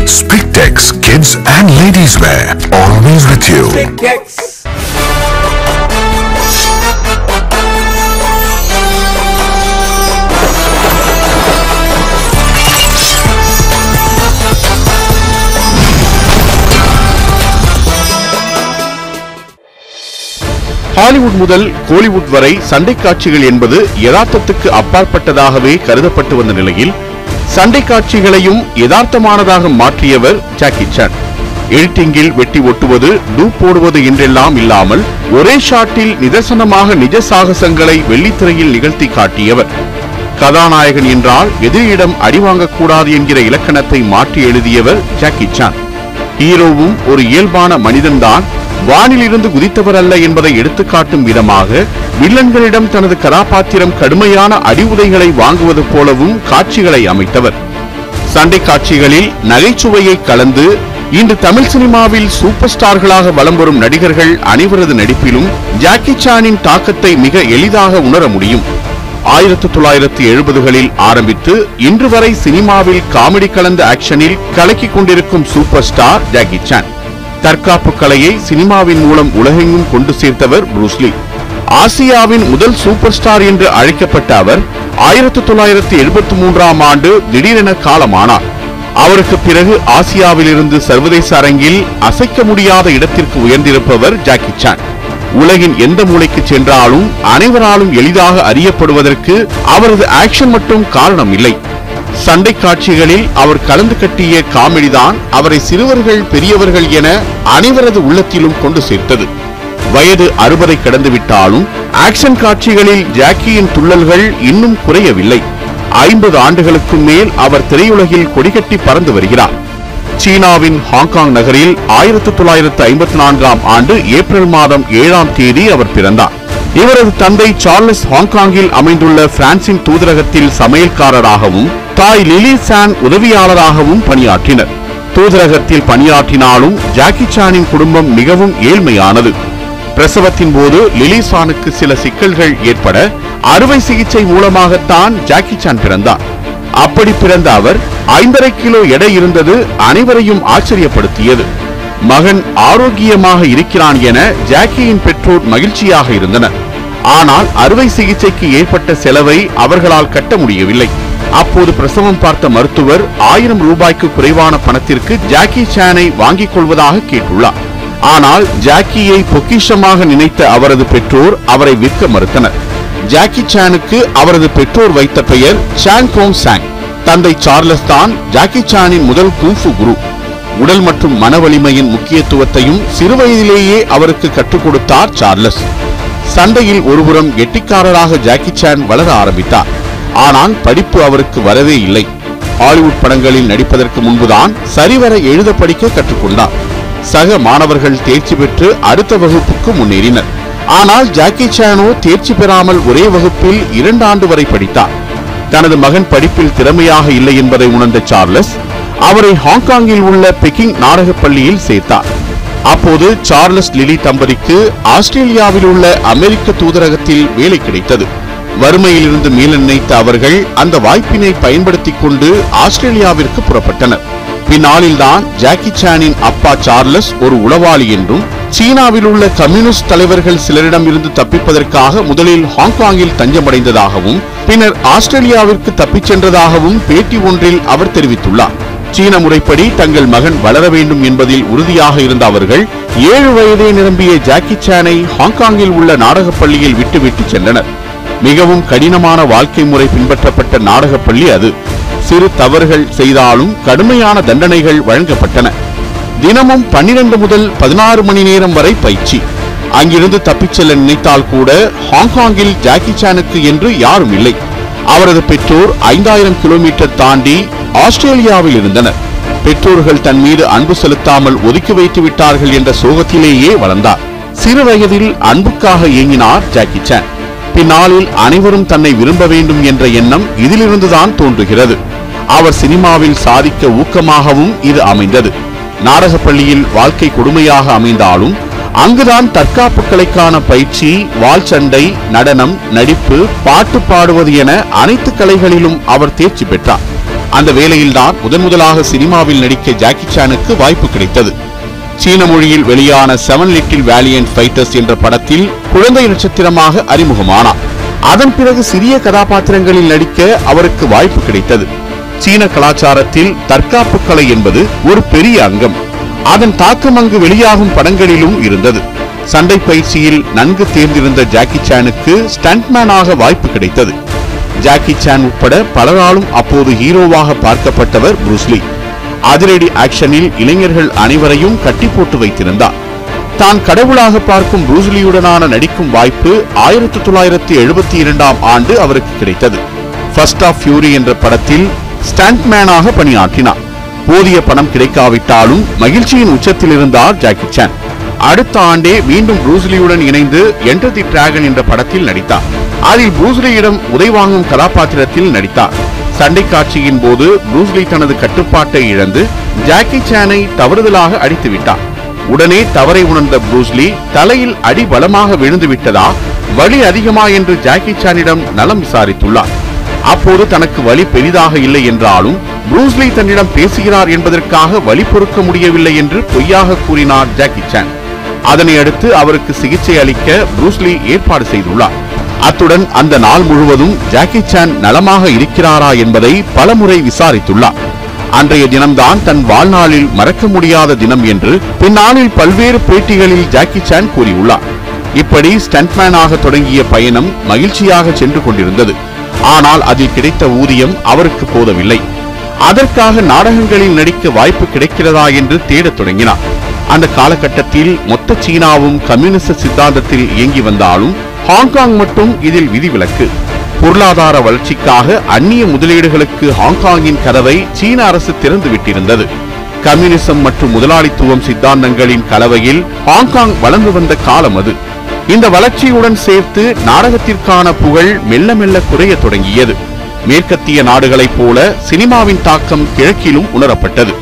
Spictex Kids and Ladies Wear. Always with you. Hollywood முதல் கோலிவுட் வரை சண்டை காட்சிகள் என்பது யதார்த்தத்துக்கு அப்பாற்பட்டதாகவே கருதப்பட்டு வந்த நிலையில் சண்டை காட்சிகளையும் யதார்த்தமானதாக மாற்றியவர் ஜாக்கி சான் எடிட்டிங்கில் வெட்டி ஒட்டுவது டூப் போடுவது என்றெல்லாம் இல்லாமல் ஒரே ஷாட்டில் நிதர்சனமாக நிஜ சாகசங்களை வெள்ளித்திரையில் நிகழ்த்தி காட்டியவர் கதாநாயகன் என்றால் எதிரியிடம் அடிவாங்கக்கூடாது என்கிற இலக்கணத்தை மாற்றி எழுதியவர் ஜாக்கி சான் ஹீரோவும் ஒரு இயல்பான மனிதன்தான் வானிலிருந்து குதித்தவர் அல்ல என்பதை எடுத்துக்காட்டும் விதமாக வில்லன்களிடம் தனது கதாபாத்திரம் கடுமையான அடிவுதைகளை வாங்குவது போலவும் காட்சிகளை அமைத்தவர் சண்டை காட்சிகளில் நகைச்சுவையை கலந்து இன்று தமிழ் சினிமாவில் சூப்பர் ஸ்டார்களாக வலம் வரும் நடிகர்கள் அனைவரது நடிப்பிலும் ஜாக்கி சானின் தாக்கத்தை மிக எளிதாக உணர முடியும் ஆயிரத்து தொள்ளாயிரத்து எழுபதுகளில் ஆரம்பித்து இன்று வரை சினிமாவில் காமெடி கலந்த ஆக்ஷனில் கலக்கிக் கொண்டிருக்கும் சூப்பர் ஸ்டார் ஜாக்கி சான் தற்காப்பு கலையை சினிமாவின் மூலம் உலகெங்கும் கொண்டு சேர்த்தவர் புரூஸ்லி ஆசியாவின் முதல் சூப்பர் ஸ்டார் என்று அழைக்கப்பட்ட அவர் ஆயிரத்து தொள்ளாயிரத்து எழுபத்தி மூன்றாம் ஆண்டு திடீரென காலமானார் அவருக்கு பிறகு ஆசியாவிலிருந்து சர்வதேச அரங்கில் அசைக்க முடியாத இடத்திற்கு உயர்ந்திருப்பவர் ஜாக்கி சான் உலகின் எந்த மூலைக்கு சென்றாலும் அனைவராலும் எளிதாக அறியப்படுவதற்கு அவரது ஆக்ஷன் மட்டும் காரணம் இல்லை சண்டை காட்சிகளில் அவர் கலந்து கட்டிய காமெடிதான் அவரை சிறுவர்கள் பெரியவர்கள் என அனைவரது உள்ளத்திலும் கொண்டு சேர்த்தது வயது அறுபதை கடந்துவிட்டாலும் ஆக்ஷன் காட்சிகளில் ஜாக்கியின் துள்ளல்கள் இன்னும் குறையவில்லை ஐம்பது ஆண்டுகளுக்கும் மேல் அவர் திரையுலகில் கொடிகட்டி பறந்து வருகிறார் சீனாவின் ஹாங்காங் நகரில் ஆயிரத்து தொள்ளாயிரத்து ஐம்பத்தி நான்காம் ஆண்டு ஏப்ரல் மாதம் ஏழாம் தேதி அவர் பிறந்தார் இவரது தந்தை சார்லஸ் ஹாங்காங்கில் அமைந்துள்ள பிரான்சின் தூதரகத்தில் சமையல்காரராகவும் தாய் லிலி சான் உதவியாளராகவும் பணியாற்றினர் தூதரகத்தில் பணியாற்றினாலும் ஜாக்கி சானின் குடும்பம் மிகவும் ஏழ்மையானது பிரசவத்தின் போது லிலிசானுக்கு சில சிக்கல்கள் ஏற்பட அறுவை சிகிச்சை மூலமாகத்தான் ஜாக்கி சான் பிறந்தார் அப்படி பிறந்த அவர் ஐந்தரை கிலோ எடை இருந்தது அனைவரையும் ஆச்சரியப்படுத்தியது மகன் ஆரோக்கியமாக இருக்கிறான் என ஜாக்கியின் பெற்றோர் மகிழ்ச்சியாக இருந்தனர் ஆனால் அறுவை சிகிச்சைக்கு ஏற்பட்ட செலவை அவர்களால் கட்ட முடியவில்லை அப்போது பிரசவம் பார்த்த மருத்துவர் ஆயிரம் ரூபாய்க்கு குறைவான பணத்திற்கு ஜாக்கி சானை வாங்கிக் கொள்வதாக கேட்டுள்ளார் ஆனால் ஜாக்கியை பொக்கிஷமாக நினைத்த அவரது பெற்றோர் அவரை விற்க மறுத்தனர் ஜாக்கி சானுக்கு அவரது பெற்றோர் வைத்த பெயர் சாங் கோங் சாங் தந்தை சார்லஸ் தான் ஜாக்கி சானின் முதல் கூஃபு குரு உடல் மற்றும் மன வலிமையின் முக்கியத்துவத்தையும் சிறுவயதிலேயே அவருக்கு கற்றுக் கொடுத்தார் சார்லஸ் சண்டையில் ஒருபுறம் கெட்டிக்காரராக ஜாக்கி சான் வளர ஆரம்பித்தார் ஆனால் படிப்பு அவருக்கு வரவே இல்லை ஹாலிவுட் படங்களில் நடிப்பதற்கு முன்புதான் சரிவர எழுத படிக்க கற்றுக்கொண்டார் சக மாணவர்கள் தேர்ச்சி பெற்று அடுத்த வகுப்புக்கு முன்னேறினர் ஆனால் ஜாக்கி சானோ தேர்ச்சி பெறாமல் ஒரே வகுப்பில் இரண்டு ஆண்டு வரை படித்தார் தனது மகன் படிப்பில் திறமையாக இல்லை என்பதை உணர்ந்த சார்லஸ் அவரை ஹாங்காங்கில் உள்ள பெக்கிங் நாடகப் பள்ளியில் சேர்த்தார் அப்போது சார்லஸ் லிலி தம்பதிக்கு ஆஸ்திரேலியாவில் உள்ள அமெரிக்க தூதரகத்தில் வேலை கிடைத்தது வறுமையிலிருந்து மீள நினைத்த அவர்கள் அந்த வாய்ப்பினை பயன்படுத்திக் கொண்டு ஆஸ்திரேலியாவிற்கு புறப்பட்டனர் பின்னாளில்தான் ஜாக்கி சானின் அப்பா சார்லஸ் ஒரு உளவாளி என்றும் சீனாவில் உள்ள கம்யூனிஸ்ட் தலைவர்கள் சிலரிடம் இருந்து தப்பிப்பதற்காக முதலில் ஹாங்காங்கில் தஞ்சமடைந்ததாகவும் பின்னர் ஆஸ்திரேலியாவிற்கு தப்பிச் சென்றதாகவும் பேட்டி ஒன்றில் அவர் தெரிவித்துள்ளார் சீன முறைப்படி தங்கள் மகன் வளர வேண்டும் என்பதில் உறுதியாக இருந்த அவர்கள் ஏழு வயதே நிரம்பிய ஜாக்கி சானை ஹாங்காங்கில் உள்ள நாடகப் பள்ளியில் விட்டுவிட்டு சென்றனர் மிகவும் கடினமான வாழ்க்கை முறை பின்பற்றப்பட்ட நாடகப் பள்ளி அது சிறு தவறுகள் செய்தாலும் கடுமையான தண்டனைகள் வழங்கப்பட்டன தினமும் பன்னிரண்டு முதல் பதினாறு மணி நேரம் வரை பயிற்சி அங்கிருந்து தப்பிச் செல்ல நினைத்தால் கூட ஹாங்காங்கில் ஜாக்கி சானுக்கு என்று யாரும் இல்லை அவரது பெற்றோர் ஐந்தாயிரம் கிலோமீட்டர் தாண்டி ஆஸ்திரேலியாவில் இருந்தனர் பெற்றோர்கள் தன் மீது அன்பு செலுத்தாமல் ஒதுக்கி வைத்து விட்டார்கள் என்ற சோகத்திலேயே வளர்ந்தார் சிறு வயதில் அன்புக்காக ஏங்கினார் ஜாக்கி சான் பின்னாளில் அனைவரும் தன்னை விரும்ப வேண்டும் என்ற எண்ணம் இதிலிருந்துதான் தோன்றுகிறது அவர் சினிமாவில் சாதிக்க ஊக்கமாகவும் இது அமைந்தது நாடகப் பள்ளியில் வாழ்க்கை கொடுமையாக அமைந்தாலும் அங்குதான் தற்காப்பு கலைக்கான பயிற்சி வாள் சண்டை நடனம் நடிப்பு பாட்டு பாடுவது என அனைத்து கலைகளிலும் அவர் தேர்ச்சி பெற்றார் அந்த வேளையில்தான் முதன் முதலாக சினிமாவில் நடிக்க ஜாக்கி சானுக்கு வாய்ப்பு கிடைத்தது சீன மொழியில் வெளியான செவன் லிட்டில் வேலியன்ட் ஃபைட்டர்ஸ் என்ற படத்தில் குழந்தை நட்சத்திரமாக அறிமுகமானார் அதன் பிறகு சிறிய கதாபாத்திரங்களில் நடிக்க அவருக்கு வாய்ப்பு கிடைத்தது சீன கலாச்சாரத்தில் தற்காப்பு கலை என்பது ஒரு பெரிய அங்கம் அதன் தாக்கம் அங்கு வெளியாகும் படங்களிலும் இருந்தது சண்டை பயிற்சியில் நன்கு தேர்ந்திருந்த ஜாக்கி சானுக்கு ஸ்டண்ட்மேனாக வாய்ப்பு கிடைத்தது ஜாக்கி சான் உட்பட பலராலும் அப்போது ஹீரோவாக பார்க்கப்பட்டவர் புரூஸ்லி அதிரடி ஆக்ஷனில் இளைஞர்கள் அனைவரையும் கட்டி போட்டு வைத்திருந்தார் தான் கடவுளாக பார்க்கும் புரூஸ்லியுடனான நடிக்கும் வாய்ப்பு ஆயிரத்தி தொள்ளாயிரத்தி எழுபத்தி இரண்டாம் ஆண்டு அவருக்கு கிடைத்தது ஃபர்ஸ்ட் ஆஃப் ஃபியூரி என்ற படத்தில் ஸ்டண்ட்மேனாக பணியாற்றினார் போதிய பணம் கிடைக்காவிட்டாலும் மகிழ்ச்சியின் உச்சத்தில் இருந்தார் ஜாக்கி சான் அடுத்த ஆண்டே மீண்டும் ப்ரூஸ்லியுடன் இணைந்து என்டர் தி டிராகன் என்ற படத்தில் நடித்தார் அதில் ப்ரூஸ்லியிடம் உதைவாங்கும் கதாபாத்திரத்தில் நடித்தார் சண்டை காட்சியின் போது ப்ரூஸ்லி தனது கட்டுப்பாட்டை இழந்து ஜாக்கி சானை தவறுதலாக அடித்து விட்டார் உடனே தவறை உணர்ந்த ப்ரூஸ்லி தலையில் அடி பலமாக விழுந்து விட்டதா வலி அதிகமா என்று ஜாக்கி சானிடம் நலம் விசாரித்துள்ளார் அப்போது தனக்கு வலி பெரிதாக இல்லை என்றாலும் ப்ரூஸ்லி தன்னிடம் பேசுகிறார் என்பதற்காக வலி பொறுக்க முடியவில்லை என்று பொய்யாக கூறினார் ஜாக்கி சான் அதனை அடுத்து அவருக்கு சிகிச்சை அளிக்க ப்ரூஸ்லி ஏற்பாடு செய்துள்ளார் அத்துடன் அந்த நாள் முழுவதும் ஜாக்கி சான் நலமாக இருக்கிறாரா என்பதை பலமுறை விசாரித்துள்ளார் அன்றைய தினம்தான் தன் வாழ்நாளில் மறக்க முடியாத தினம் என்று பின்னாளில் பல்வேறு பேட்டிகளில் ஜாக்கி சான் கூறியுள்ளார் இப்படி ஸ்டண்ட்மேனாக தொடங்கிய பயணம் மகிழ்ச்சியாக சென்று கொண்டிருந்தது ஆனால் அதில் கிடைத்த ஊதியம் அவருக்கு போதவில்லை அதற்காக நாடகங்களில் நடிக்க வாய்ப்பு கிடைக்கிறதா என்று தேடத் தொடங்கினார் அந்த காலகட்டத்தில் மொத்த சீனாவும் கம்யூனிச சித்தாந்தத்தில் இயங்கி வந்தாலும் ஹாங்காங் மட்டும் இதில் விதிவிலக்கு பொருளாதார வளர்ச்சிக்காக அந்நிய முதலீடுகளுக்கு ஹாங்காங்கின் கதவை சீன அரசு திறந்து விட்டிருந்தது கம்யூனிசம் மற்றும் முதலாளித்துவம் சித்தாந்தங்களின் கலவையில் ஹாங்காங் வளர்ந்து வந்த காலம் அது இந்த வளர்ச்சியுடன் சேர்த்து நாடகத்திற்கான புகழ் மெல்ல மெல்ல குறையத் தொடங்கியது மேற்கத்திய நாடுகளைப் போல சினிமாவின் தாக்கம் கிழக்கிலும் உணரப்பட்டது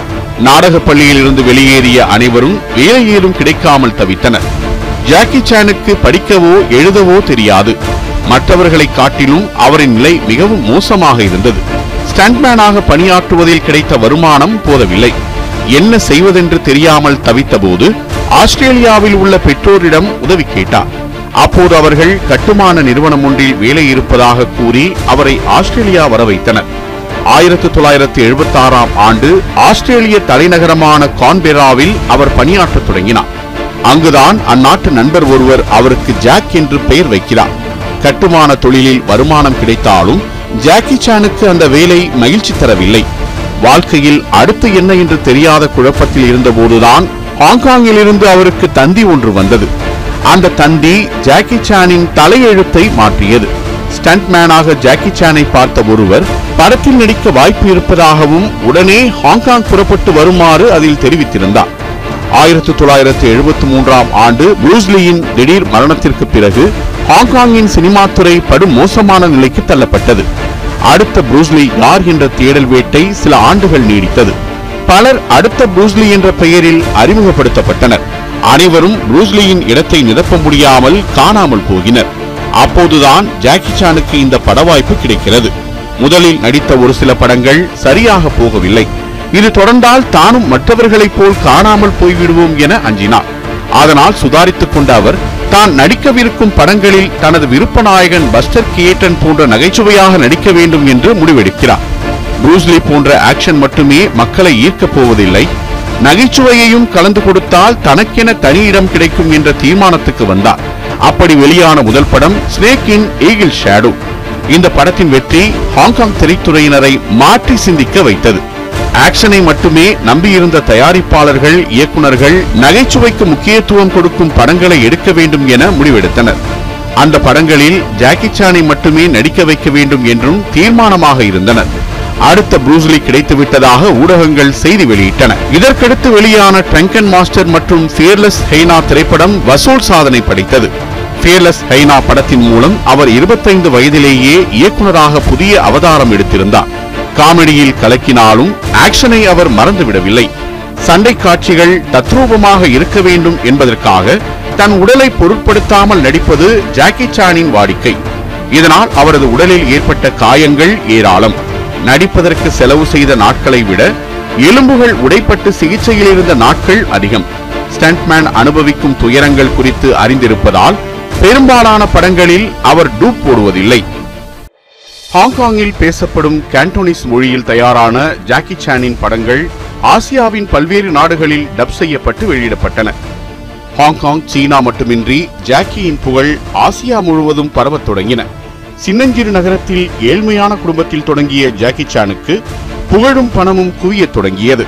நாடகப் பள்ளியில் இருந்து வெளியேறிய அனைவரும் வேலை ஏதும் கிடைக்காமல் தவித்தனர் ஜாக்கி சானுக்கு படிக்கவோ எழுதவோ தெரியாது மற்றவர்களை காட்டிலும் அவரின் நிலை மிகவும் மோசமாக இருந்தது ஸ்டண்ட்மேனாக பணியாற்றுவதில் கிடைத்த வருமானம் போதவில்லை என்ன செய்வதென்று தெரியாமல் தவித்தபோது ஆஸ்திரேலியாவில் உள்ள பெற்றோரிடம் உதவி கேட்டார் அப்போது அவர்கள் கட்டுமான நிறுவனம் ஒன்றில் வேலை இருப்பதாக கூறி அவரை ஆஸ்திரேலியா வர வைத்தனர் ஆயிரத்தி தொள்ளாயிரத்தி எழுபத்தி ஆறாம் ஆண்டு ஆஸ்திரேலிய தலைநகரமான கான்பெராவில் அவர் பணியாற்றத் தொடங்கினார் அங்குதான் அந்நாட்டு நண்பர் ஒருவர் அவருக்கு ஜாக் என்று பெயர் வைக்கிறார் கட்டுமான தொழிலில் வருமானம் கிடைத்தாலும் ஜாக்கி சானுக்கு அந்த வேலை மகிழ்ச்சி தரவில்லை வாழ்க்கையில் அடுத்து என்ன என்று தெரியாத குழப்பத்தில் இருந்தபோதுதான் ஹாங்காங்கில் இருந்து அவருக்கு தந்தி ஒன்று வந்தது அந்த தந்தி ஜாக்கி சானின் தலையெழுத்தை மாற்றியது ஸ்டண்ட்மேனாக ஜாக்கி சானை பார்த்த ஒருவர் படத்தில் நடிக்க வாய்ப்பு இருப்பதாகவும் உடனே ஹாங்காங் புறப்பட்டு வருமாறு அதில் தெரிவித்திருந்தார் ஆயிரத்தி தொள்ளாயிரத்தி எழுபத்தி மூன்றாம் ஆண்டு ப்ரூஸ்லியின் திடீர் மரணத்திற்கு பிறகு ஹாங்காங்கின் சினிமா துறை படு மோசமான நிலைக்கு தள்ளப்பட்டது அடுத்த ப்ரூஸ்லி யார் என்ற தேடல் வேட்டை சில ஆண்டுகள் நீடித்தது பலர் அடுத்த ப்ரூஸ்லி என்ற பெயரில் அறிமுகப்படுத்தப்பட்டனர் அனைவரும் ப்ரூஸ்லியின் இடத்தை நிரப்ப முடியாமல் காணாமல் போகினர் அப்போதுதான் ஜாக்கி சானுக்கு இந்த பட வாய்ப்பு கிடைக்கிறது முதலில் நடித்த ஒரு சில படங்கள் சரியாக போகவில்லை இது தொடர்ந்தால் தானும் மற்றவர்களைப் போல் காணாமல் போய்விடுவோம் என அஞ்சினார் அதனால் சுதாரித்துக் கொண்ட அவர் தான் நடிக்கவிருக்கும் படங்களில் தனது விருப்ப நாயகன் பஸ்டர் கியேட்டன் போன்ற நகைச்சுவையாக நடிக்க வேண்டும் என்று முடிவெடுக்கிறார் ப்ரூஸ்லி போன்ற ஆக்ஷன் மட்டுமே மக்களை ஈர்க்கப் போவதில்லை நகைச்சுவையையும் கலந்து கொடுத்தால் தனக்கென தனி இடம் கிடைக்கும் என்ற தீர்மானத்துக்கு வந்தார் அப்படி வெளியான முதல் படம் ஸ்னேக் இன் ஈகிள் ஷேடோ இந்த படத்தின் வெற்றி ஹாங்காங் திரைத்துறையினரை மாற்றி சிந்திக்க வைத்தது ஆக்ஷனை மட்டுமே நம்பியிருந்த தயாரிப்பாளர்கள் இயக்குனர்கள் நகைச்சுவைக்கு முக்கியத்துவம் கொடுக்கும் படங்களை எடுக்க வேண்டும் என முடிவெடுத்தனர் அந்த படங்களில் ஜாக்கி சானை மட்டுமே நடிக்க வைக்க வேண்டும் என்றும் தீர்மானமாக இருந்தனர் அடுத்த ப்ரூஸ்லி கிடைத்து விட்டதாக ஊடகங்கள் செய்தி வெளியிட்டன இதற்கடுத்து வெளியான ட்ரங்கன் மாஸ்டர் மற்றும் ஃபியர்லெஸ் ஹெய்னா திரைப்படம் வசூல் சாதனை படைத்தது ஃபியர்லெஸ் ஹைனா படத்தின் மூலம் அவர் 25 வயதிலேயே இயக்குனராக புதிய அவதாரம் எடுத்திருந்தார் காமெடியில் கலக்கினாலும் ஆக்ஷனை அவர் மறந்துவிடவில்லை சண்டை காட்சிகள் தத்ரூபமாக இருக்க வேண்டும் என்பதற்காக தன் உடலை பொருட்படுத்தாமல் நடிப்பது ஜாக்கி சானின் வாடிக்கை இதனால் அவரது உடலில் ஏற்பட்ட காயங்கள் ஏராளம் நடிப்பதற்கு செலவு செய்த நாட்களை விட எலும்புகள் உடைப்பட்டு சிகிச்சையில் இருந்த நாட்கள் அதிகம் ஸ்டண்ட்மேன் அனுபவிக்கும் துயரங்கள் குறித்து அறிந்திருப்பதால் பெரும்பாலான படங்களில் அவர் டூப் போடுவதில்லை ஹாங்காங்கில் பேசப்படும் கேண்டோனிஸ் மொழியில் தயாரான ஜாக்கி சானின் படங்கள் ஆசியாவின் பல்வேறு நாடுகளில் டப் செய்யப்பட்டு வெளியிடப்பட்டன ஹாங்காங் சீனா மட்டுமின்றி ஜாக்கியின் புகழ் ஆசியா முழுவதும் பரவத் தொடங்கின சின்னஞ்சிறு நகரத்தில் ஏழ்மையான குடும்பத்தில் தொடங்கிய ஜாக்கி சானுக்கு புகழும் பணமும் குவியத் தொடங்கியது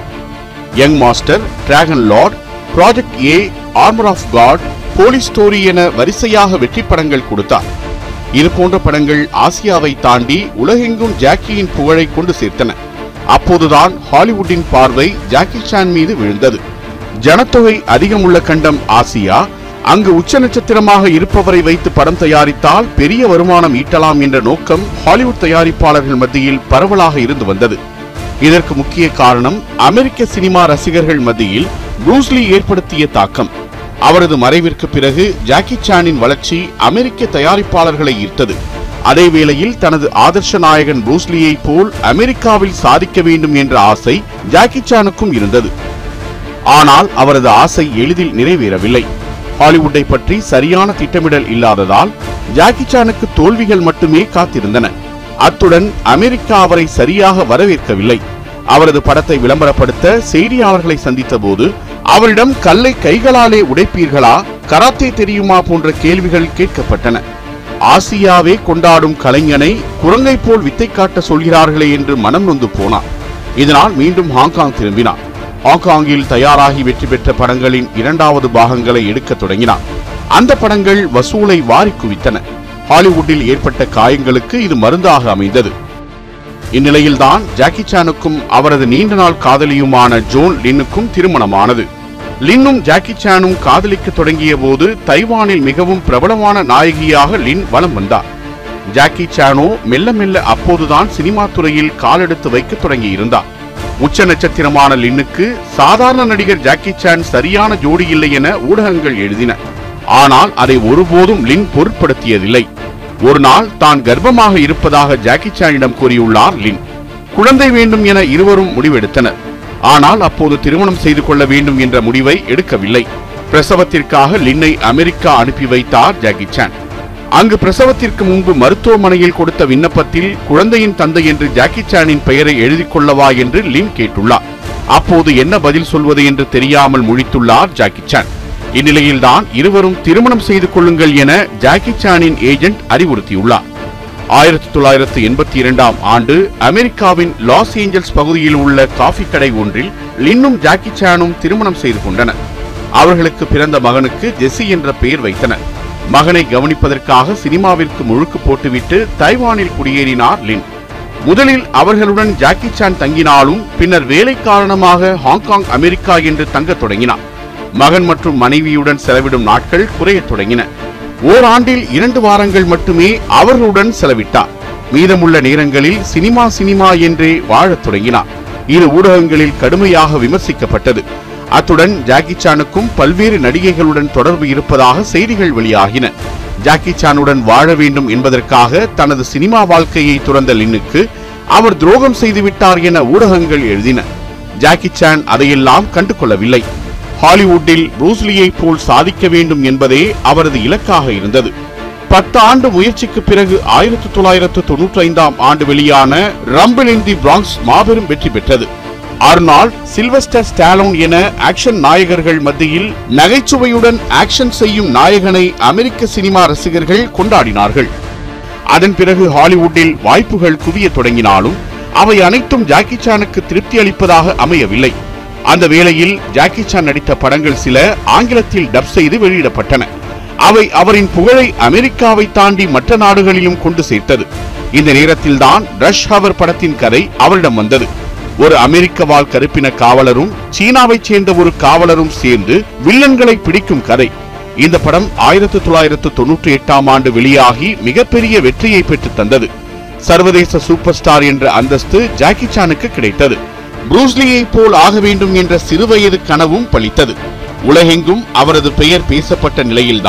Young Master Dragon Lord Project A Armour of God Police Story என வரிசையாக வெற்றி படங்கள் கொடுத்தார் இது போன்ற படங்கள் ஆசியாவை தாண்டி உலகெங்கும் ஜாக்கியின் புகழை கொண்டு சேர்த்தன அப்போதுதான் ஹாலிவுட்டின் பார்வை ஜாக்கி சான் மீது விழுந்தது ஜனத்தொகை அதிகம் உள்ள கண்டம் ஆசியா அங்கு உச்ச நட்சத்திரமாக இருப்பவரை வைத்து படம் தயாரித்தால் பெரிய வருமானம் ஈட்டலாம் என்ற நோக்கம் ஹாலிவுட் தயாரிப்பாளர்கள் மத்தியில் பரவலாக இருந்து வந்தது இதற்கு முக்கிய காரணம் அமெரிக்க சினிமா ரசிகர்கள் மத்தியில் ப்ரூஸ்லி ஏற்படுத்திய தாக்கம் அவரது மறைவிற்கு பிறகு ஜாக்கி சானின் வளர்ச்சி அமெரிக்க தயாரிப்பாளர்களை ஈர்த்தது அதே வேளையில் தனது ஆதர்ஷ நாயகன் ப்ரூஸ்லியை போல் அமெரிக்காவில் சாதிக்க வேண்டும் என்ற ஆசை ஜாக்கி சானுக்கும் இருந்தது ஆனால் அவரது ஆசை எளிதில் நிறைவேறவில்லை ஹாலிவுட்டை பற்றி சரியான திட்டமிடல் இல்லாததால் ஜாக்கி சானுக்கு தோல்விகள் மட்டுமே காத்திருந்தன அத்துடன் அமெரிக்கா அவரை சரியாக வரவேற்கவில்லை அவரது படத்தை விளம்பரப்படுத்த செய்தியாளர்களை சந்தித்த போது அவரிடம் கல்லை கைகளாலே உடைப்பீர்களா கராத்தே தெரியுமா போன்ற கேள்விகள் கேட்கப்பட்டன ஆசியாவே கொண்டாடும் கலைஞனை குரங்கை போல் வித்தை காட்ட சொல்கிறார்களே என்று மனம் நொந்து போனார் இதனால் மீண்டும் ஹாங்காங் திரும்பினார் ஹாங்காங்கில் தயாராகி வெற்றி பெற்ற படங்களின் இரண்டாவது பாகங்களை எடுக்கத் தொடங்கினார் அந்த படங்கள் வசூலை வாரி குவித்தன ஹாலிவுட்டில் ஏற்பட்ட காயங்களுக்கு இது மருந்தாக அமைந்தது இந்நிலையில்தான் ஜாக்கி சானுக்கும் அவரது நீண்ட நாள் காதலியுமான ஜோன் லின்னுக்கும் திருமணமானது லின்னும் ஜாக்கி சானும் காதலிக்க தொடங்கிய போது தைவானில் மிகவும் பிரபலமான நாயகியாக லின் வலம் வந்தார் ஜாக்கி சானோ மெல்ல மெல்ல அப்போதுதான் சினிமா துறையில் காலெடுத்து வைக்க தொடங்கியிருந்தார் உச்ச நட்சத்திரமான லின்னுக்கு சாதாரண நடிகர் ஜாக்கி சான் சரியான ஜோடி இல்லை என ஊடகங்கள் எழுதின ஆனால் அதை ஒருபோதும் லின் பொருட்படுத்தியதில்லை ஒரு நாள் தான் கர்ப்பமாக இருப்பதாக ஜாக்கி சானிடம் கூறியுள்ளார் லின் குழந்தை வேண்டும் என இருவரும் முடிவெடுத்தனர் ஆனால் அப்போது திருமணம் செய்து கொள்ள வேண்டும் என்ற முடிவை எடுக்கவில்லை பிரசவத்திற்காக லின்னை அமெரிக்கா அனுப்பி வைத்தார் ஜாக்கி சான் அங்கு பிரசவத்திற்கு முன்பு மருத்துவமனையில் கொடுத்த விண்ணப்பத்தில் குழந்தையின் தந்தை என்று ஜாக்கி சானின் பெயரை எழுதிக் கொள்ளவா என்று லின் கேட்டுள்ளார் அப்போது என்ன பதில் சொல்வது என்று தெரியாமல் முழித்துள்ளார் ஜாக்கி சான் இந்நிலையில்தான் இருவரும் திருமணம் செய்து கொள்ளுங்கள் என ஜாக்கி சானின் ஏஜென்ட் அறிவுறுத்தியுள்ளார் ஆயிரத்தி தொள்ளாயிரத்து எண்பத்தி இரண்டாம் ஆண்டு அமெரிக்காவின் லாஸ் ஏஞ்சல்ஸ் பகுதியில் உள்ள காஃபி கடை ஒன்றில் லின்னும் ஜாக்கி சானும் திருமணம் செய்து கொண்டனர் அவர்களுக்கு பிறந்த மகனுக்கு ஜெஸ்ஸி என்ற பெயர் வைத்தனர் மகனை கவனிப்பதற்காக சினிமாவிற்கு முழுக்கு போட்டுவிட்டு தைவானில் குடியேறினார் லின் முதலில் அவர்களுடன் ஜாக்கி சான் தங்கினாலும் பின்னர் வேலை காரணமாக ஹாங்காங் அமெரிக்கா என்று தங்கத் தொடங்கினார் மகன் மற்றும் மனைவியுடன் செலவிடும் நாட்கள் குறையத் தொடங்கின ஓராண்டில் இரண்டு வாரங்கள் மட்டுமே அவர்களுடன் செலவிட்டார் மீதமுள்ள நேரங்களில் சினிமா சினிமா என்றே வாழத் தொடங்கினார் இரு ஊடகங்களில் கடுமையாக விமர்சிக்கப்பட்டது அத்துடன் ஜாக்கி சானுக்கும் பல்வேறு நடிகைகளுடன் தொடர்பு இருப்பதாக செய்திகள் வெளியாகின ஜாக்கி சானுடன் வாழ வேண்டும் என்பதற்காக தனது சினிமா வாழ்க்கையை துறந்த லின்னுக்கு அவர் துரோகம் செய்துவிட்டார் என ஊடகங்கள் எழுதின ஜாக்கி சான் அதையெல்லாம் கண்டுகொள்ளவில்லை ஹாலிவுட்டில் ப்ரூஸ்லியை போல் சாதிக்க வேண்டும் என்பதே அவரது இலக்காக இருந்தது பத்து ஆண்டு முயற்சிக்கு பிறகு ஆயிரத்தி தொள்ளாயிரத்து தொன்னூற்றி ஐந்தாம் ஆண்டு வெளியான ரம்பிள் இன் தி பிராங்க்ஸ் மாபெரும் வெற்றி பெற்றது அர்னால்ட் சில்வஸ்டர் ஸ்டாலோன் என ஆக்ஷன் நாயகர்கள் மத்தியில் நகைச்சுவையுடன் ஆக்ஷன் செய்யும் நாயகனை அமெரிக்க சினிமா ரசிகர்கள் கொண்டாடினார்கள் அதன் பிறகு ஹாலிவுட்டில் வாய்ப்புகள் குவிய தொடங்கினாலும் அவை அனைத்தும் ஜாக்கி சானுக்கு திருப்தி அளிப்பதாக அமையவில்லை அந்த வேளையில் ஜாக்கி சான் நடித்த படங்கள் சில ஆங்கிலத்தில் டப் செய்து வெளியிடப்பட்டன அவை அவரின் புகழை அமெரிக்காவை தாண்டி மற்ற நாடுகளிலும் கொண்டு சேர்த்தது இந்த நேரத்தில்தான் ரஷ் ஹவர் படத்தின் கதை அவரிடம் வந்தது ஒரு அமெரிக்க வாழ் கருப்பின காவலரும் சீனாவைச் சேர்ந்த ஒரு காவலரும் சேர்ந்து வில்லன்களை பிடிக்கும் கதை இந்த படம் ஆயிரத்தி தொள்ளாயிரத்து தொன்னூற்றி எட்டாம் ஆண்டு வெளியாகி மிகப்பெரிய வெற்றியை பெற்று தந்தது சர்வதேச சூப்பர் ஸ்டார் என்ற அந்தஸ்து ஜாக்கி சானுக்கு கிடைத்தது ப்ரூஸ்லியை போல் ஆக வேண்டும் என்ற சிறுவயது கனவும் பலித்தது உலகெங்கும் அவரது பெயர் பேசப்பட்ட நிலையில்தான்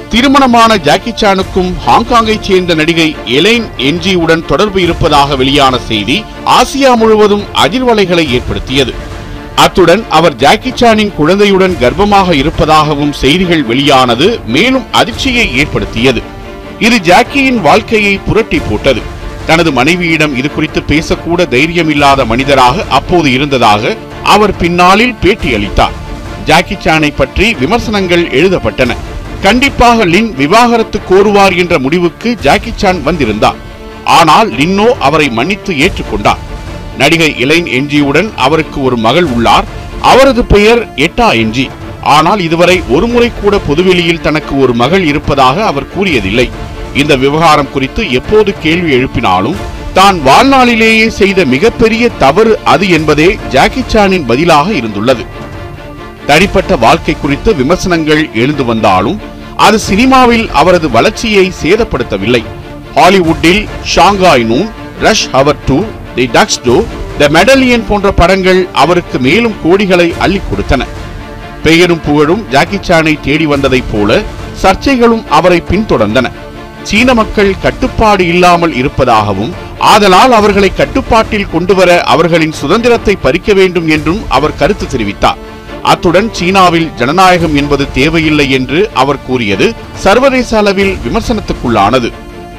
திருமணமான ஜாக்கி சானுக்கும் ஹாங்காங்கைச் சேர்ந்த நடிகை எலைன் என்ஜியுடன் தொடர்பு இருப்பதாக வெளியான செய்தி ஆசியா முழுவதும் அதிர்வலைகளை ஏற்படுத்தியது அத்துடன் அவர் ஜாக்கி சானின் குழந்தையுடன் கர்ப்பமாக இருப்பதாகவும் செய்திகள் வெளியானது மேலும் அதிர்ச்சியை ஏற்படுத்தியது இது ஜாக்கியின் வாழ்க்கையை புரட்டி போட்டது தனது மனைவியிடம் இது குறித்து பேசக்கூட தைரியமில்லாத மனிதராக அப்போது இருந்ததாக அவர் பின்னாளில் பேட்டியளித்தார் ஜாக்கி சானை பற்றி விமர்சனங்கள் எழுதப்பட்டன கண்டிப்பாக லின் விவாகரத்து கோருவார் என்ற முடிவுக்கு ஜாக்கி சான் வந்திருந்தார் ஆனால் லின்னோ அவரை மன்னித்து ஏற்றுக்கொண்டார் நடிகை இலைன் என்ஜியுடன் அவருக்கு ஒரு மகள் உள்ளார் அவரது பெயர் எட்டா என்ஜி ஆனால் இதுவரை ஒருமுறை கூட பொதுவெளியில் தனக்கு ஒரு மகள் இருப்பதாக அவர் கூறியதில்லை இந்த விவகாரம் குறித்து எப்போது கேள்வி எழுப்பினாலும் தான் வாழ்நாளிலேயே செய்த மிகப்பெரிய தவறு அது என்பதே ஜாக்கி சானின் பதிலாக இருந்துள்ளது தனிப்பட்ட வாழ்க்கை குறித்து விமர்சனங்கள் எழுந்து வந்தாலும் அது சினிமாவில் அவரது வளர்ச்சியை சேதப்படுத்தவில்லை ஹாலிவுட்டில் Shanghai noon rush hour two the tuxedo the medallion போன்ற படங்கள் அவருக்கு மேலும் கோடிகளை அள்ளிக் கொடுத்தன பெயரும் புகழும் ஜாக்கி சானை தேடி வந்ததைப் போல சர்ச்சைகளும் அவரை பின்தொடர்ந்தன சீன மக்கள் கட்டுப்பாடு இல்லாமல் இருப்பதாகவும் ஆதலால் அவர்களை கட்டுப்பாட்டில் கொண்டுவர அவர்களின் சுதந்திரத்தை பறிக்க வேண்டும் என்றும் அவர் கருத்து தெரிவித்தார் அத்துடன் சீனாவில் ஜனநாயகம் என்பது தேவையில்லை என்று அவர் கூறியது சர்வதேச அளவில் விமர்சனத்துக்குள்ளானது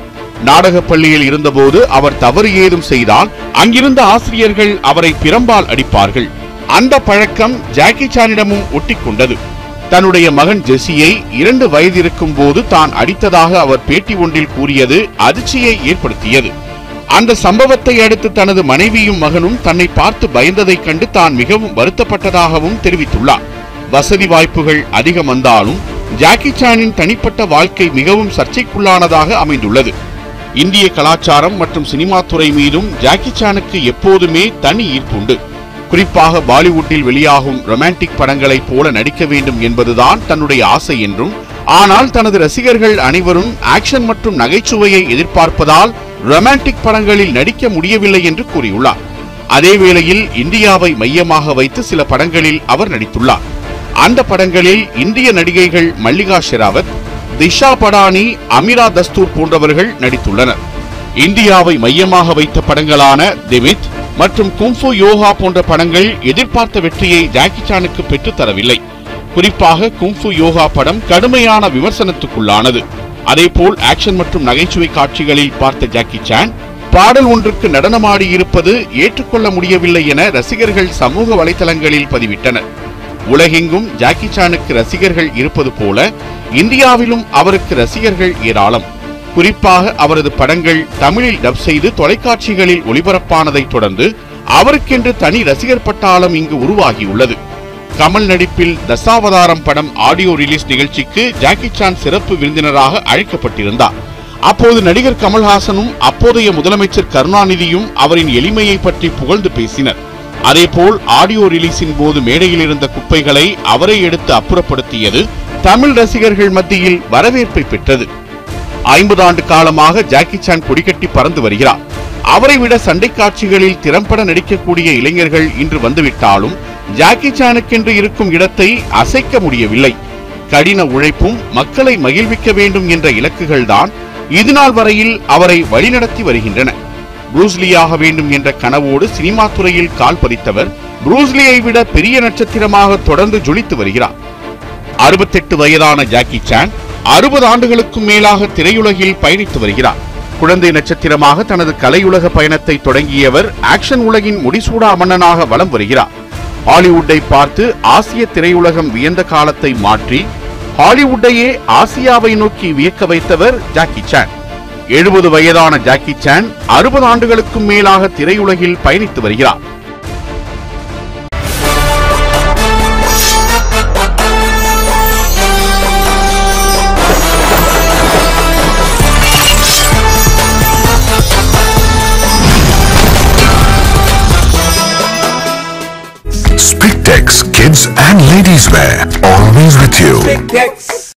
நாடகப் பள்ளியில் இருந்தபோது அவர் தவறு ஏதும் செய்தால் அங்கிருந்த ஆசிரியர்கள் அவரை பிரம்பால் அடிப்பார்கள் அந்த பழக்கம் ஜாக்கி சானிடமும் ஒட்டிக்கொண்டது தன்னுடைய மகன் ஜெஸியை இரண்டு வயது இருக்கும் போது தான் அடித்ததாக அவர் பேட்டி ஒன்றில் கூறியது அதிர்ச்சியை ஏற்படுத்தியது அந்த சம்பவத்தை அடுத்து தனது மனைவியும் மகனும் தன்னை பார்த்து பயந்ததைக் கண்டு தான் மிகவும் வருத்தப்பட்டதாகவும் தெரிவித்துள்ளார் வசதி வாய்ப்புகள் அதிகம் வந்தாலும் ஜாக்கி சானின் தனிப்பட்ட வாழ்க்கை மிகவும் சர்ச்சைக்குள்ளானதாக அமைந்துள்ளது இந்திய கலாச்சாரம் மற்றும் சினிமா துறை மீதும் ஜாக்கி சானுக்கு எப்போதுமே தனி ஈர்ப்புண்டு குறிப்பாக பாலிவுட்டில் வெளியாகும் ரொமான்டிக் படங்களைப் போல நடிக்க வேண்டும் என்பதுதான் தன்னுடைய ஆசை என்றும் ஆனால் தனது ரசிகர்கள் அனைவரும் ஆக்ஷன் மற்றும் நகைச்சுவையை எதிர்பார்ப்பதால் ரொமான்டிக் படங்களில் நடிக்க முடியவில்லை என்று கூறியுள்ளார் அதே வேளையில் இந்தியாவை மையமாக வைத்து சில படங்களில் அவர் நடித்துள்ளார் அந்த படங்களில் இந்திய நடிகைகள் மல்லிகா ஷெராவத் திஷா படானி அமிரா தஸ்தூர் போன்றவர்கள் நடித்துள்ளனர் இந்தியாவை மையமாக வைத்த படங்களான திமித் மற்றும் குங்ஃபு யோகா போன்ற படங்கள் எதிர்பார்த்த வெற்றியை ஜாக்கி சானுக்கு பெற்றுத் தரவில்லை குறிப்பாக குங்ஃபு யோகா படம் கடுமையான விமர்சனத்துக்குள்ளானது அதேபோல் ஆக்ஷன் மற்றும் நகைச்சுவை காட்சிகளில் பார்த்த ஜாக்கி சான் பாடல் ஒன்றுக்கு நடனமாடி இருப்பது ஏற்றுக்கொள்ள முடியவில்லை என ரசிகர்கள் சமூக வலைதளங்களில் பதிவிட்டனர் உலகெங்கும் ஜாக்கி சானுக்கு ரசிகர்கள் இருப்பது போல இந்தியாவிலும் அவருக்கு ரசிகர்கள் ஏராளம் குறிப்பாக அவரது படங்கள் தமிழில் டப் செய்து தொலைக்காட்சிகளில் ஒளிபரப்பானதைத் தொடர்ந்து அவருக்கென்று தனி ரசிகர் பட்டாளம் இங்கு உருவாகியுள்ளது கமல் நடிப்பில் தசாவதாரம் படம் ஆடியோ ரிலீஸ் நிகழ்ச்சிக்கு ஜாக்கி சான் சிறப்பு விருந்தினராக அழைக்கப்பட்டிருந்தார் அப்போது நடிகர் கமல்ஹாசனும் அப்போதைய முதலமைச்சர் கருணாநிதியும் அவரின் எளிமையை பற்றி புகழ்ந்து பேசினர் அதேபோல் ஆடியோ ரிலீஸின் போது மேடையில் இருந்த குப்பைகளை அவரை எடுத்து அப்புறப்படுத்தியது தமிழ் ரசிகர்கள் மத்தியில் வரவேற்பை பெற்றது ஐம்பது ஆண்டு காலமாக ஜாக்கி சான் கொடிகட்டி பறந்து வருகிறார் அவரை விட சண்டை காட்சிகளில் திறம்பட நடிக்கக்கூடிய இளைஞர்கள் இன்று வந்துவிட்டாலும் ஜாக்கி சானுக்கென்று இருக்கும் இடத்தை அசைக்க முடியவில்லை கடின உழைப்பும் மக்களை மகிழ்விக்க வேண்டும் என்ற இலக்குகள்தான் இதுநாள் வரையில் அவரை வழிநடத்தி வருகின்றன புரூஸ்லியாக வேண்டும் என்ற கனவோடு சினிமா துறையில் கால் பதித்தவர் புரூஸ்லியை விட பெரிய நட்சத்திரமாக தொடர்ந்து ஜொலித்து வருகிறார் அறுபத்தெட்டு வயதான ஜாக்கி சான் அறுபது ஆண்டுகளுக்கும் மேலாக திரையுலகில் பயணித்து வருகிறார் குழந்தை நட்சத்திரமாக தனது கலையுலக பயணத்தை தொடங்கியவர் ஆக்ஷன் உலகின் முடிசூடா மன்னனாக வலம் வருகிறார் ஹாலிவுட்டை பார்த்து ஆசிய திரையுலகம் வியந்த காலத்தை மாற்றி ஹாலிவுட்டையே ஆசியாவை நோக்கி வியக்க வைத்தவர் ஜாக்கி சான் எழுபது வயதான ஜாக்கி சான் அறுபது ஆண்டுகளுக்கும் மேலாக திரையுலகில் பயணித்து வருகிறார் Spectex Kids and Ladies Wear. Always with you. Big Tex.